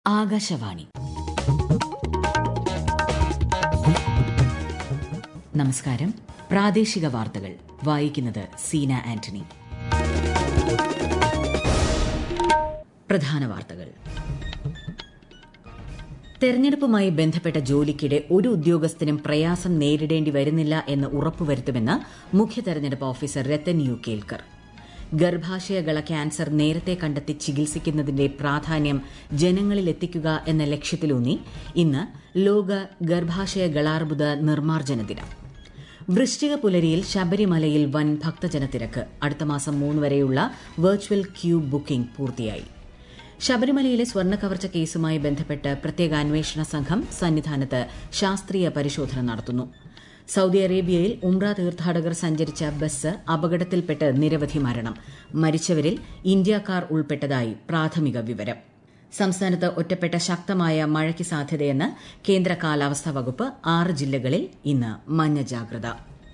ആകാശവാണി നമസ്കാരം പ്രാദേശിക വാർത്തകൾ വായിക്കുന്നത് സീന ആന്റണി പ്രധാന വാർത്തകൾ തെരഞ്ഞെടുപ്പുമായി ബന്ധപ്പെട്ട ജോലിക്കിടെ ഒരു ഉദ്യോഗസ്ഥനും പ്രയാസം നേരിടേണ്ടി വരുന്നില്ല എന്ന് ഉറപ്പുവരുത്തുമെന്ന് മുഖ്യ തെരഞ്ഞെടുപ്പ് ഓഫീസർ രത്തൻ യു കേൽക്കർ ഗർഭാശയകള ക്യാൻസർ നേരത്തെ കണ്ടെത്തി ചികിത്സിക്കുന്നതിന്റെ പ്രാധാന്യം ജനങ്ങളിലെത്തിക്കുക എന്ന ലക്ഷ്യത്തിലൂന്നി ഇന്ന് ലോക ഗർഭാശയകളാർബുദ നിർമ്മാർജ്ജന ദിനം വൃശ്ചിക പുലരിയിൽ ശബരിമലയിൽ വൻ ഭക്തജനത്തിരക്ക് അടുത്ത മാസം മൂന്ന് വരെയുള്ള വെർച്വൽ ക്യൂ ബുക്കിംഗ് പൂർത്തിയായി ശബരിമലയിലെ സ്വർണ്ണ കവർച്ച കേസുമായി ബന്ധപ്പെട്ട് പ്രത്യേക അന്വേഷണ സംഘം സന്നിധാനത്ത് ശാസ്ത്രീയ പരിശോധന നടത്തുന്നു സൌദി അറേബ്യയിൽ ഉംറ തീർത്ഥാടകർ സഞ്ചരിച്ച ബസ് അപകടത്തിൽപ്പെട്ട് നിരവധി മരണം മരിച്ചവരിൽ ഇന്ത്യക്കാർ ഉൾപ്പെട്ടതായി പ്രാഥമിക വിവരം സംസ്ഥാനത്ത് ഒറ്റപ്പെട്ട ശക്തമായ മഴയ്ക്ക് സാധ്യതയെന്ന് കേന്ദ്ര കാലാവസ്ഥാ വകുപ്പ് ആറ് ജില്ലകളിൽ ഇന്ന് മഞ്ഞ ജാഗ്രത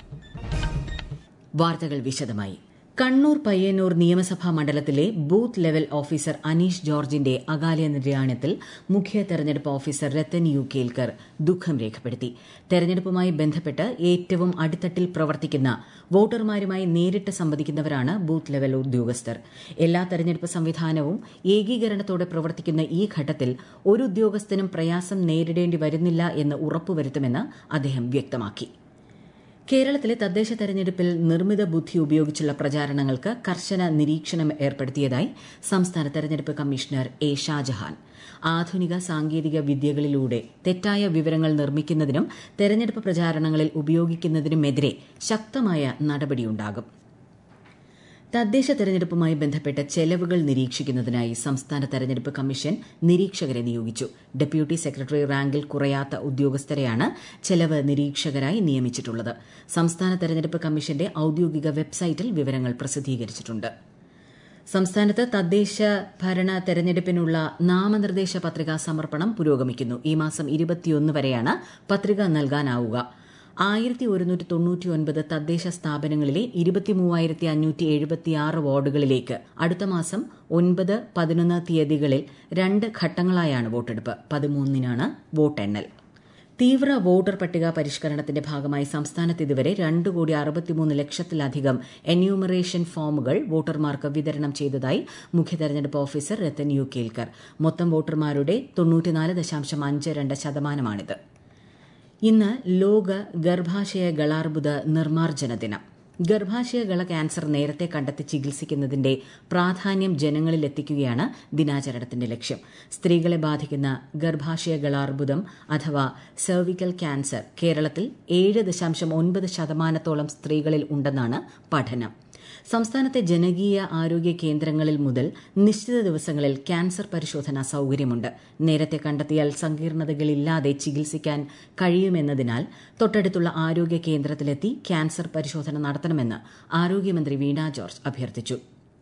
വാർത്തകൾ വിശദമായി കണ്ണൂർ പയ്യന്നൂർ നിയമസഭാ മണ്ഡലത്തിലെ ബൂത്ത് ലെവൽ ഓഫീസർ അനീഷ് ജോർജിന്റെ അകാല നിര്യാണത്തിൽ മുഖ്യ തെരഞ്ഞെടുപ്പ് ഓഫീസർ രത്തൻ യു കേൽക്കർ ദുഃഖം രേഖപ്പെടുത്തി തെരഞ്ഞെടുപ്പുമായി ബന്ധപ്പെട്ട് ഏറ്റവും അടിത്തട്ടിൽ പ്രവർത്തിക്കുന്ന വോട്ടർമാരുമായി നേരിട്ട് സംവദിക്കുന്നവരാണ് ബൂത്ത് ലെവൽ ഉദ്യോഗസ്ഥർ എല്ലാ തെരഞ്ഞെടുപ്പ് സംവിധാനവും ഏകീകരണത്തോടെ പ്രവർത്തിക്കുന്ന ഈ ഘട്ടത്തിൽ ഒരു ഉദ്യോഗസ്ഥനും പ്രയാസം നേരിടേണ്ടി വരുന്നില്ല എന്ന് ഉറപ്പുവരുത്തുമെന്ന് അദ്ദേഹം വ്യക്തമാക്കി കേരളത്തിലെ തദ്ദേശ തെരഞ്ഞെടുപ്പിൽ നിർമ്മിത ബുദ്ധി ഉപയോഗിച്ചുള്ള പ്രചാരണങ്ങൾക്ക് കർശന നിരീക്ഷണം ഏർപ്പെടുത്തിയതായി സംസ്ഥാന തെരഞ്ഞെടുപ്പ് കമ്മീഷണർ എ ഷാജഹാൻ ആധുനിക സാങ്കേതിക വിദ്യകളിലൂടെ തെറ്റായ വിവരങ്ങൾ നിർമ്മിക്കുന്നതിനും തെരഞ്ഞെടുപ്പ് പ്രചാരണങ്ങളിൽ ഉപയോഗിക്കുന്നതിനുമെതിരെ ശക്തമായ നടപടിയുണ്ടാകും തദ്ദേശ തെരഞ്ഞെടുപ്പുമായി ബന്ധപ്പെട്ട ചെലവുകൾ നിരീക്ഷിക്കുന്നതിനായി സംസ്ഥാന തെരഞ്ഞെടുപ്പ് കമ്മീഷൻ നിരീക്ഷകരെ നിയോഗിച്ചു ഡെപ്യൂട്ടി സെക്രട്ടറി റാങ്കിൽ കുറയാത്ത ഉദ്യോഗസ്ഥരെയാണ് ചെലവ് നിരീക്ഷകരായി നിയമിച്ചിട്ടുള്ളത് സംസ്ഥാന തെരഞ്ഞെടുപ്പ് കമ്മീഷന്റെ ഔദ്യോഗിക വെബ്സൈറ്റിൽ വിവരങ്ങൾ പ്രസിദ്ധീകരിച്ചിട്ടുണ്ട് സംസ്ഥാനത്ത് തദ്ദേശ ഭരണ തെരഞ്ഞെടുപ്പിനുള്ള നാമനിർദ്ദേശ പത്രികാ സമർപ്പണം പുരോഗമിക്കുന്നു ഈ മാസം ഇരുപത്തിയൊന്ന് വരെയാണ് പത്രിക നൽകാനാവുക ആയിരത്തി ഒരുന്നൂറ്റി തൊണ്ണൂറ്റി ഒൻപത് തദ്ദേശ സ്ഥാപനങ്ങളിലെ ഇരുപത്തി മൂവായിരത്തി അഞ്ഞൂറ്റി എഴുപത്തിയാറ് വാർഡുകളിലേക്ക് അടുത്ത മാസം ഒൻപത് പതിനൊന്ന് തീയതികളിൽ രണ്ട് ഘട്ടങ്ങളായാണ് വോട്ടെടുപ്പ് പതിമൂന്നിനാണ് വോട്ടെണ്ണൽ തീവ്ര വോട്ടർ പട്ടിക പരിഷ്കരണത്തിന്റെ ഭാഗമായി സംസ്ഥാനത്ത് ഇതുവരെ രണ്ട് കോടി അറുപത്തിമൂന്ന് ലക്ഷത്തിലധികം എന്യൂമറേഷൻ ഫോമുകൾ വോട്ടർമാർക്ക് വിതരണം ചെയ്തതായി മുഖ്യ തെരഞ്ഞെടുപ്പ് ഓഫീസർ രത്തൻ യു കേൽക്കർ മൊത്തം വോട്ടർമാരുടെ തൊണ്ണൂറ്റിനാല് ദശാംശം അഞ്ച് രണ്ട് ശതമാനമാണിത് ഇന്ന് ലോക ഗർഭാശയ ഗളാർബുദ നിർമ്മാർജ്ജന ദിനം ഗർഭാശയകള ക്യാൻസർ നേരത്തെ കണ്ടെത്തി ചികിത്സിക്കുന്നതിന്റെ പ്രാധാന്യം ജനങ്ങളിൽ എത്തിക്കുകയാണ് ദിനാചരണത്തിന്റെ ലക്ഷ്യം സ്ത്രീകളെ ബാധിക്കുന്ന ഗർഭാശയകളാർബുദം അഥവാ സെർവിക്കൽ ക്യാൻസർ കേരളത്തിൽ ഏഴ് ദശാംശം ഒൻപത് ശതമാനത്തോളം സ്ത്രീകളിൽ ഉണ്ടെന്നാണ് പഠനം സംസ്ഥാനത്തെ ജനകീയ ആരോഗ്യ കേന്ദ്രങ്ങളിൽ മുതൽ നിശ്ചിത ദിവസങ്ങളിൽ ക്യാൻസർ പരിശോധന സൌകര്യമുണ്ട് നേരത്തെ കണ്ടെത്തിയാൽ സങ്കീർണതകളില്ലാതെ ചികിത്സിക്കാൻ കഴിയുമെന്നതിനാൽ തൊട്ടടുത്തുള്ള ആരോഗ്യ കേന്ദ്രത്തിലെത്തി ക്യാൻസർ പരിശോധന നടത്തണമെന്ന് ആരോഗ്യമന്ത്രി വീണ ജോർജ് അഭ്യർത്ഥിച്ചു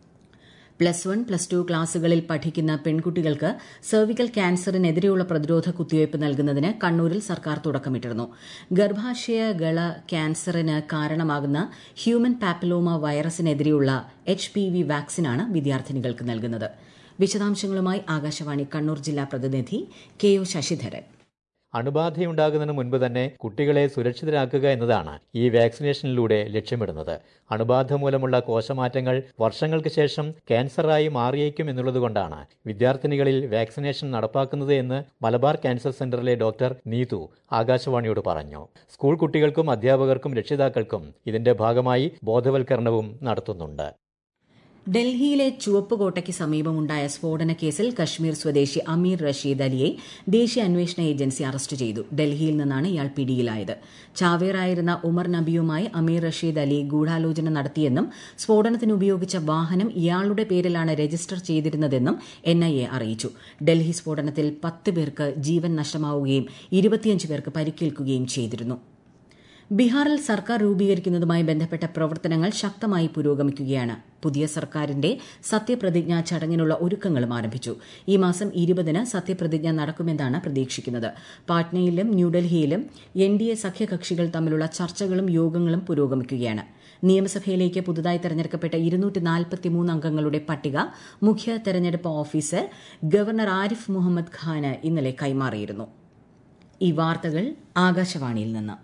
പ്ലസ് വൺ പ്ലസ് ടു ക്ലാസുകളിൽ പഠിക്കുന്ന പെൺകുട്ടികൾക്ക് സെർവിക്കൽ ക്യാൻസറിനെതിരെയുള്ള പ്രതിരോധ കുത്തിവയ്പ് നൽകുന്നതിന് കണ്ണൂരിൽ സർക്കാർ തുടക്കമിട്ടിരുന്നു ഗർഭാശയ ഗള ക്യാൻസറിന് കാരണമാകുന്ന ഹ്യൂമൻ പാപ്പിലോമ വൈറസിനെതിരെയുള്ള എച്ച് പി വി വാക്സിനാണ് വിദ്യാർത്ഥിനികൾക്ക് നൽകുന്നത് വിശദാംശങ്ങളുമായി ആകാശവാണി കണ്ണൂർ ജില്ലാ പ്രതിനിധി കെ ഒ ശശിധരൻ അണുബാധയുണ്ടാകുന്നതിന് മുൻപ് തന്നെ കുട്ടികളെ സുരക്ഷിതരാക്കുക എന്നതാണ് ഈ വാക്സിനേഷനിലൂടെ ലക്ഷ്യമിടുന്നത് അണുബാധ മൂലമുള്ള കോശമാറ്റങ്ങൾ വർഷങ്ങൾക്ക് ശേഷം ക്യാൻസറായി മാറിയേക്കും എന്നുള്ളതുകൊണ്ടാണ് വിദ്യാർത്ഥിനികളിൽ വാക്സിനേഷൻ നടപ്പാക്കുന്നത് എന്ന് മലബാർ ക്യാൻസർ സെന്ററിലെ ഡോക്ടർ നീതു ആകാശവാണിയോട് പറഞ്ഞു സ്കൂൾ കുട്ടികൾക്കും അധ്യാപകർക്കും രക്ഷിതാക്കൾക്കും ഇതിന്റെ ഭാഗമായി ബോധവൽക്കരണവും നടത്തുന്നുണ്ട് ഡൽഹിയിലെ ചുവപ്പുകോട്ടയ്ക്ക് സമീപമുണ്ടായ സ്ഫോടന കേസിൽ കശ്മീർ സ്വദേശി അമീർ റഷീദ് അലിയെ ദേശീയ അന്വേഷണ ഏജൻസി അറസ്റ്റ് ചെയ്തു ഡൽഹിയിൽ നിന്നാണ് ഇയാൾ പിടിയിലായത് ചാവേറായിരുന്ന ഉമർ നബിയുമായി അമീർ റഷീദ് അലി ഗൂഢാലോചന നടത്തിയെന്നും സ്ഫോടനത്തിന് ഉപയോഗിച്ച വാഹനം ഇയാളുടെ പേരിലാണ് രജിസ്റ്റർ ചെയ്തിരുന്നതെന്നും എൻഐഎ അറിയിച്ചു ഡൽഹി സ്ഫോടനത്തിൽ പത്ത് പേർക്ക് ജീവൻ നഷ്ടമാവുകയും ഇരുപത്തിയഞ്ച് പേർക്ക് പരിക്കേൽക്കുകയും ചെയ്തിരുന്നു ബീഹാറിൽ സർക്കാർ രൂപീകരിക്കുന്നതുമായി ബന്ധപ്പെട്ട പ്രവർത്തനങ്ങൾ ശക്തമായി പുരോഗമിക്കുകയാണ് പുതിയ സർക്കാരിന്റെ സത്യപ്രതിജ്ഞാ ചടങ്ങിനുള്ള ഒരുക്കങ്ങളും ആരംഭിച്ചു ഈ മാസം ഇരുപതിന് സത്യപ്രതിജ്ഞ നടക്കുമെന്നാണ് പ്രതീക്ഷിക്കുന്നത് പാട്നയിലും ന്യൂഡൽഹിയിലും എൻ ഡി എ സഖ്യകക്ഷികൾ തമ്മിലുള്ള ചർച്ചകളും യോഗങ്ങളും പുരോഗമിക്കുകയാണ് നിയമസഭയിലേക്ക് പുതുതായി തെരഞ്ഞെടുക്കപ്പെട്ട ഇരുന്നൂറ്റി നാൽപ്പത്തിമൂന്ന് അംഗങ്ങളുടെ പട്ടിക മുഖ്യ തെരഞ്ഞെടുപ്പ് ഓഫീസർ ഗവർണർ ആരിഫ് മുഹമ്മദ് ഖാന് ഇന്നലെ കൈമാറിയിരുന്നു ഈ വാർത്തകൾ ആകാശവാണിയിൽ നിന്ന്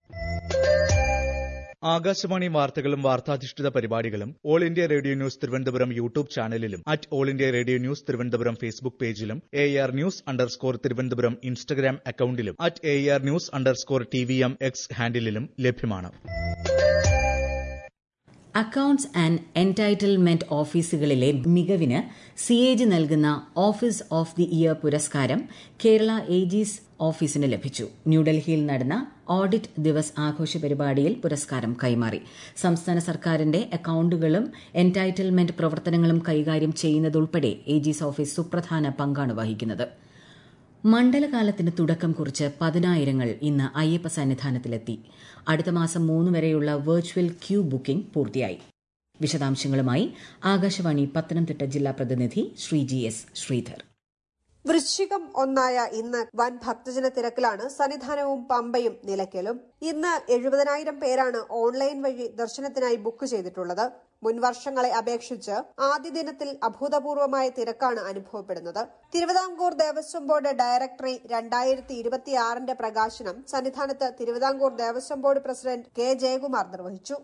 ആകാശവാണി വാർത്തകളും വാർത്താധിഷ്ഠിത പരിപാടികളും all India radio news Thiruvananthapuram YouTube ചാനലിലും at all India radio news Thiruvananthapuram Facebook പേജിലും A R news underscore Thiruvananthapuram Instagram അക്കൌണ്ടിലും at A R news underscore T V M X ഹാൻഡിലും ലഭ്യമാണ് അക്കൌണ്ട്സ് ആൻഡ് എൻടൈറ്റിൽമെന്റ് ഓഫീസുകളിലെ മികവിന് സിஏജി നൽകുന്ന ഓഫീസ് ഓഫ് ദി ഇയർ പുരസ്കാരം Kerala AG's ഓഫീസിന് ലഭിച്ചു ന്യൂഡൽഹിയിൽ നടന്ന ഓഡിറ്റ് ദിവസ് ആഘോഷ പരിപാടിയിൽ പുരസ്കാരം കൈമാറി സംസ്ഥാന സർക്കാരിന്റെ അക്കൌണ്ടുകളും എൻടൈറ്റിൽമെന്റ് പ്രവർത്തനങ്ങളും കൈകാര്യം ചെയ്യുന്നതുൾപ്പെടെ ഏജീസ് ഓഫീസ് സുപ്രധാന പങ്കാണ് വഹിക്കുന്നത് മണ്ഡലകാലത്തിന് തുടക്കം കുറിച്ച് പതിനായിരങ്ങൾ ഇന്ന് അയ്യപ്പ സന്നിധാനത്തിലെത്തി അടുത്ത മാസം മൂന്ന് വരെയുള്ള വെർച്വൽ ക്യൂ ബുക്കിംഗ് പൂർത്തിയായി വിശദാംശങ്ങളുമായി ആകാശവാണി പത്തനംതിട്ട ജില്ലാ പ്രതിനിധി ശ്രീജി എസ് ശ്രീധർ വൃശ്ചികം ഒന്നായ ഇന്ന് വൻ ഭക്തജന തിരക്കിലാണ് സന്നിധാനവും പമ്പയും നിലയ്ക്കലും ഇന്ന് എഴുപതിനായിരം പേരാണ് ഓൺലൈൻ വഴി ദർശനത്തിനായി ബുക്ക് ചെയ്തിട്ടുള്ളത് മുൻവർഷങ്ങളെ അപേക്ഷിച്ച് ആദ്യ ദിനത്തിൽ അഭൂതപൂർവമായ തിരക്കാണ് അനുഭവപ്പെടുന്നത് തിരുവിതാംകൂർ ദേവസ്വം ബോർഡ് ഡയറക്ടറി രണ്ടായിരത്തി ഇരുപത്തിയാറിന്റെ പ്രകാശനം സന്നിധാനത്ത് Thiruvithamkoor Devaswom board president K Jayakumar നിർവഹിച്ചു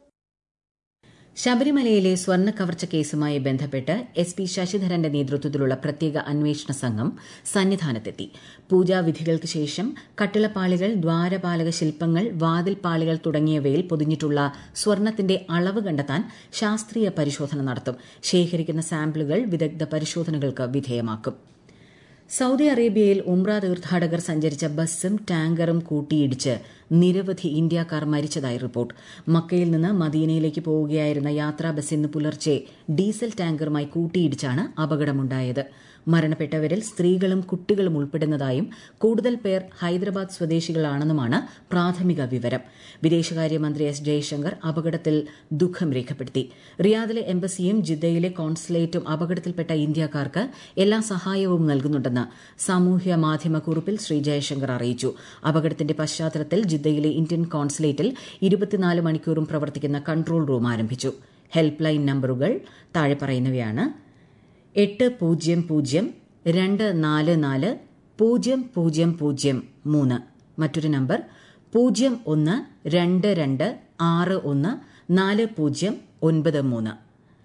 ശബരിമലയിലെ സ്വർണ്ണ കവർച്ച കേസുമായി ബന്ധപ്പെട്ട് എസ് പി ശശിധരന്റെ നേതൃത്വത്തിലുള്ള പ്രത്യേക അന്വേഷണ സംഘം സന്നിധാനത്തെത്തി പൂജാവിധികൾക്ക് ശേഷം കട്ടിളപ്പാളികൾ ദ്വാരപാലക ശില്പങ്ങൾ വാതിൽപ്പാളികൾ തുടങ്ങിയവയിൽ പൊതിഞ്ഞിട്ടുള്ള സ്വർണത്തിന്റെ അളവ് കണ്ടെത്താൻ ശാസ്ത്രീയ പരിശോധന നടത്തും ശേഖരിക്കുന്ന സാമ്പിളുകൾ വിദഗ്ധ പരിശോധനകൾക്ക് വിധേയമാക്കും സൌദി അറേബ്യയിൽ ഉംറ തീർത്ഥാടകർ സഞ്ചരിച്ച ബസ്സും ടാങ്കറും കൂട്ടിയിടിച്ച് നിരവധി ഇന്ത്യക്കാർ മരിച്ചതായി റിപ്പോർട്ട് മക്കയിൽ നിന്ന് മദീനയിലേക്ക് പോവുകയായിരുന്ന യാത്രാ ബസ് ഇന്ന് പുലർച്ചെ ഡീസൽ ടാങ്കറുമായി കൂട്ടിയിടിച്ചാണ് അപകടമുണ്ടായത് മരണപ്പെട്ടവരിൽ സ്ത്രീകളും കുട്ടികളും ഉൾപ്പെടുന്നതായും കൂടുതൽ പേർ ഹൈദരാബാദ് സ്വദേശികളാണെന്നുമാണ് പ്രാഥമിക വിവരം വിദേശകാര്യമന്ത്രി എസ് ജയശങ്കർ അപകടത്തിൽ ദുഃഖം രേഖപ്പെടുത്തി റിയാദിലെ എംബസിയും ജിദ്ദയിലെ കോൺസുലേറ്റും അപകടത്തിൽപ്പെട്ട ഇന്ത്യക്കാർക്ക് എല്ലാ സഹായവും നൽകുന്നുണ്ടെന്ന് സാമൂഹ്യ മാധ്യമ കുറിപ്പിൽ ശ്രീ ജയശങ്കർ അറിയിച്ചു അപകടത്തിന്റെ പശ്ചാത്തലത്തിൽ ജിദ്ദയിലെ ഇന്ത്യൻ കോൺസുലേറ്റിൽ ഇരുപത്തിനാല് മണിക്കൂറും പ്രവർത്തിക്കുന്ന കൺട്രോൾ റൂം ആരംഭിച്ചു ഹെൽപ്പ് ലൈൻ നമ്പറുകൾ താഴെ പറയുന്നവയാണ് എട്ട് പൂജ്യം പൂജ്യം രണ്ട് നാല് നാല് പൂജ്യം പൂജ്യം പൂജ്യം മൂന്ന് മറ്റൊരു നമ്പർ പൂജ്യം ഒന്ന് രണ്ട് രണ്ട് ആറ് ഒന്ന് നാല് പൂജ്യം ഒൻപത് മൂന്ന്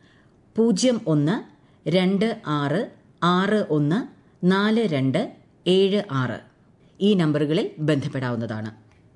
പൂജ്യം ഒന്ന് രണ്ട് ആറ് ആറ് ഒന്ന് നാല് രണ്ട് ഏഴ് ആറ് ഈ നമ്പറുകളിൽ ബന്ധപ്പെടാവുന്നതാണ്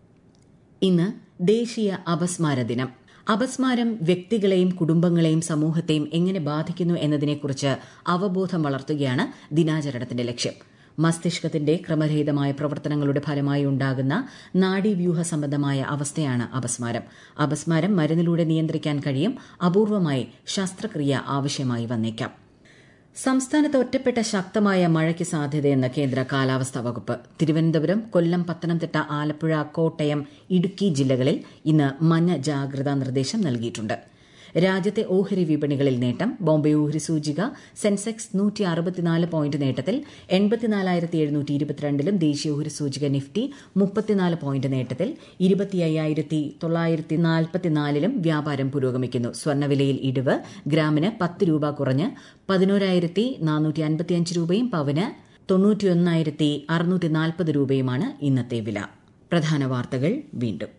ഇന്ന് ദേശീയ അപസ്മാര ദിനം അപസ്മാരം വ്യക്തികളെയും കുടുംബങ്ങളെയും സമൂഹത്തെയും എങ്ങനെ ബാധിക്കുന്നു എന്നതിനെക്കുറിച്ച് അവബോധം വളർത്തുകയാണ് ദിനാചരണത്തിന്റെ ലക്ഷ്യം മസ്തിഷ്കത്തിന്റെ ക്രമരഹിതമായ പ്രവർത്തനങ്ങളുടെ ഫലമായി ഉണ്ടാകുന്ന നാഡീവ്യൂഹ സംബന്ധമായ അവസ്ഥയാണ് അപസ്മാരം അപസ്മാരം മരുന്നിലൂടെ നിയന്ത്രിക്കാൻ കഴിയും അപൂർവമായി ശസ്ത്രക്രിയ ആവശ്യമായി വന്നേക്കാം സംസ്ഥാനത്ത് ഒറ്റപ്പെട്ട ശക്തമായ മഴയ്ക്ക് സാധ്യതയെന്ന് കേന്ദ്ര കാലാവസ്ഥാ വകുപ്പ് തിരുവനന്തപുരം കൊല്ലം പത്തനംതിട്ട ആലപ്പുഴ കോട്ടയം ഇടുക്കി ജില്ലകളിൽ ഇന്ന് മഞ്ഞ ജാഗ്രതാ നിർദ്ദേശം നൽകിയിട്ടുണ്ട് രാജ്യത്തെ ഓഹരി വിപണികളിൽ നേട്ടം ബോംബെ ഓഹരി സൂചിക സെൻസെക്സ് നൂറ്റി അറുപത്തിനാല് പോയിന്റ് നേട്ടത്തിൽ എൺപത്തിനാലായിരത്തി എഴുന്നൂറ്റി ഇരുപത്തിരണ്ടിലും ദേശീയ ഓഹരി സൂചിക നിഫ്റ്റി മുപ്പത്തിനാല് പോയിന്റ് നേട്ടത്തിൽ ഇരുപത്തി അയ്യായിരത്തി തൊള്ളായിരത്തി നാൽപ്പത്തിനാലിലും വ്യാപാരം പുരോഗമിക്കുന്നു സ്വർണ്ണവിലയിൽ ഇടിവ് ഗ്രാമിന് പത്ത് രൂപ കുറഞ്ഞ് പതിനോരായിരത്തി നാനൂറ്റി അൻപത്തിയഞ്ച് രൂപയും പവന് തൊണ്ണൂറ്റിയൊന്നായിരത്തി അറുന്നൂറ്റി നാൽപ്പത് രൂപയുമാണ് ഇന്നത്തെ വില പ്രധാന വാർത്തകൾ വീണ്ടും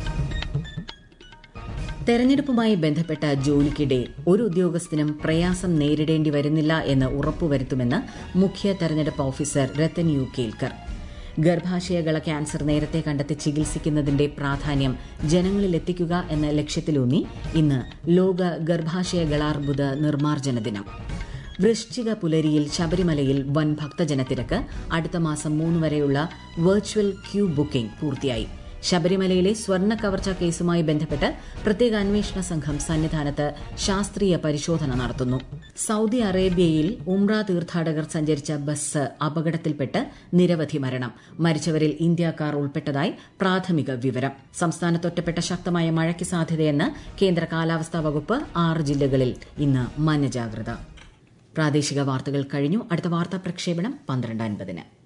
തെരഞ്ഞെടുപ്പുമായി ബന്ധപ്പെട്ട ജോലിക്കിടെ ഒരു ഉദ്യോഗസ്ഥനും പ്രയാസം നേരിടേണ്ടി വരുന്നില്ല എന്ന് ഉറപ്പുവരുത്തുമെന്ന് മുഖ്യ തെരഞ്ഞെടുപ്പ് ഓഫീസർ രത്തൻ യു കേൽക്കർ ഗർഭാശയകള ക്യാൻസർ നേരത്തെ കണ്ടെത്തി ചികിത്സിക്കുന്നതിന്റെ പ്രാധാന്യം ജനങ്ങളിലെത്തിക്കുക എന്ന ലക്ഷ്യത്തിലൂന്നി ഇന്ന് ലോക ഗർഭാശയകളാർബുദ നിർമ്മാർജ്ജന ദിനം വൃശ്ചിക പുലരിയിൽ ശബരിമലയിൽ വൻ ഭക്തജനത്തിരക്ക് അടുത്ത മാസം മൂന്ന് വരെയുള്ള വെർച്വൽ ക്യൂ ബുക്കിംഗ് പൂർത്തിയായി ശബരിമലയിലെ സ്വർണ്ണ കവർച്ചാ കേസുമായി ബന്ധപ്പെട്ട് പ്രത്യേക അന്വേഷണ സംഘം സന്നിധാനത്ത് ശാസ്ത്രീയ പരിശോധന നടത്തുന്നു സൌദി അറേബ്യയിൽ ഉംറ തീർത്ഥാടകർ സഞ്ചരിച്ച ബസ് അപകടത്തിൽപ്പെട്ട് നിരവധി മരണം മരിച്ചവരിൽ ഇന്ത്യക്കാർ ഉൾപ്പെട്ടതായി പ്രാഥമിക വിവരം സംസ്ഥാനത്തൊറ്റപ്പെട്ട ശക്തമായ മഴയ്ക്ക് സാധ്യതയെന്ന് കേന്ദ്ര കാലാവസ്ഥാ വകുപ്പ് ആറ് ജില്ലകളിൽ ഇന്ന് മഞ്ഞ ജാഗ്രത പ്രാദേശിക വാർത്തകൾ കഴിഞ്ഞു അടുത്ത വാർത്താ പ്രക്ഷേപണം പന്ത്രണ്ട് അൻപതിന്